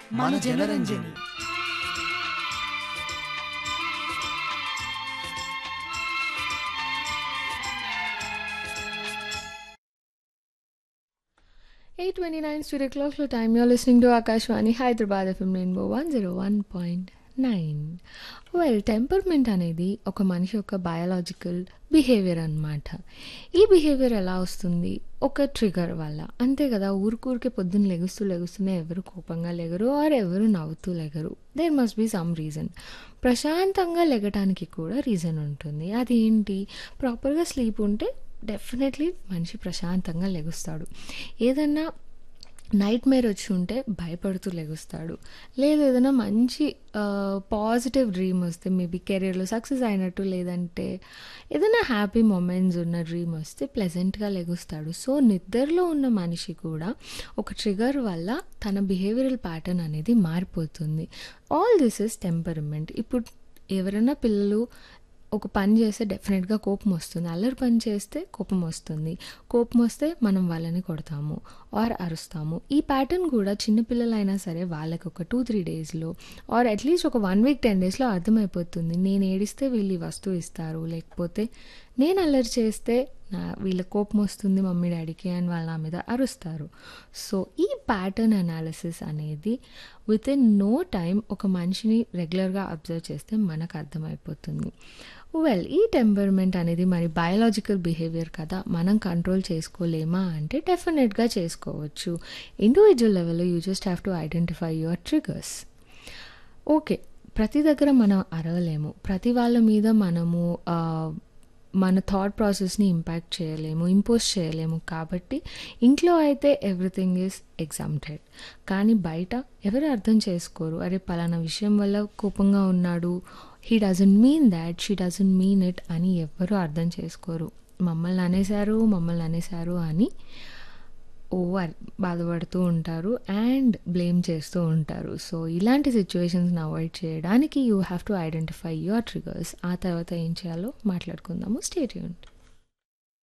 మన Janaranjani eight twenty nine studio క్లాక్లో time you're listening to Akashvani Hyderabad FM rainbow one zero one point nine well temperament అనేది ఒక మనిషి యొక్క బయాలజికల్ బిహేవియర్ అన్నమాట ఈ బిహేవియర్ ఎలా వస్తుంది ఒక ట్రిగర్ వల్ల అంతే కదా ఊరికూరికే పొద్దున్న లెగుస్తూ లెగుస్తూనే ఎవరు కోపంగా లెగరు ఆర్ ఎవరు నవ్వుతూ లెగరు there must be some reason ప్రశాంతంగా లెగటానికి కూడా రీజన్ ఉంటుంది అదేంటి ప్రాపర్గా స్లీప్ ఉంటే డెఫినెట్లీ మనిషి ప్రశాంతంగా లెగుస్తాడు ఏదన్నా నైట్ మేర్ వచ్చి ఉంటే భయపడుతూ లెగుస్తాడు లేదు ఏదైనా మంచి పాజిటివ్ డ్రీమ్ వస్తే మేబీ కెరీర్లో సక్సెస్ అయినట్టు లేదంటే ఏదైనా హ్యాపీ మూమెంట్స్ ఉన్న డ్రీమ్ వస్తే ప్లెజెంట్గా లెగుస్తాడు సో నిద్రలో ఉన్న మనిషి కూడా ఒక ట్రిగర్ వల్ల తన బిహేవియరల్ ప్యాటర్న్ అనేది మారిపోతుంది ఆల్ దిస్ ఇస్ టెంపర్మెంట్ ఇప్పుడు ఎవరైనా పిల్లలు ఒక పని చేస్తే డెఫినెట్గా కోపం వస్తుంది అల్లరి పని చేస్తే కోపం వస్తుంది కోపం వస్తే మనం వాళ్ళని కొడతాము ఆర్ అరుస్తాము ఈ ప్యాటర్న్ కూడా చిన్నపిల్లలైనా సరే వాళ్ళకి ఒక టూ త్రీ డేస్లో ఆర్ అట్లీస్ట్ ఒక వన్ వీక్ టెన్ డేస్లో అర్థమైపోతుంది నేను ఏడిస్తే వీళ్ళు ఈ వస్తువు ఇస్తారు లేకపోతే నేను అల్లరి చేస్తే నా వీళ్ళ కోపం వస్తుంది మమ్మీ డాడీకి అని వాళ్ళ నా మీద అరుస్తారు సో ఈ ప్యాటర్న్ అనాలిసిస్ అనేది విత్ ఇన్ నో టైం ఒక మనిషిని రెగ్యులర్గా అబ్జర్వ్ చేస్తే మనకు అర్థమైపోతుంది వెల్ ఈ టెంపర్మెంట్ అనేది మరి బయాలజికల్ బిహేవియర్ కదా మనం కంట్రోల్ చేసుకోలేమా అంటే డెఫినెట్గా చేసుకోవచ్చు ఇండివిజువల్ లెవెల్లో you just have to identify your triggers okay ప్రతి దగ్గర మనం అరవలేము ప్రతి వాళ్ళ మీద మనము మన థాట్ ప్రాసెస్ని ఇంపాక్ట్ చేయలేము ఇంపోజ్ చేయలేము కాబట్టి ఇంట్లో అయితే ఎవ్రీథింగ్ ఈజ్ ఎగ్జామ్టెడ్ కానీ బయట ఎవరు అర్థం చేసుకోరు అరే పలానా విషయం వల్ల కోపంగా ఉన్నాడు he doesn't mean that she doesn't mean it అని ఎవ్వరూ అర్థం చేసుకోరు మమ్మల్ని అనేశారు మమ్మల్ని అనేశారు అని ఓవర్ బాధపడుతూ ఉంటారు అండ్ బ్లేమ్ చేస్తూ ఉంటారు సో ఇలాంటి సిచ్యువేషన్స్ని అవాయిడ్ చేయడానికి you have to identify your triggers ఆ తర్వాత ఏం చేయాలో మాట్లాడుకుందాము స్టేట్ యూనిట్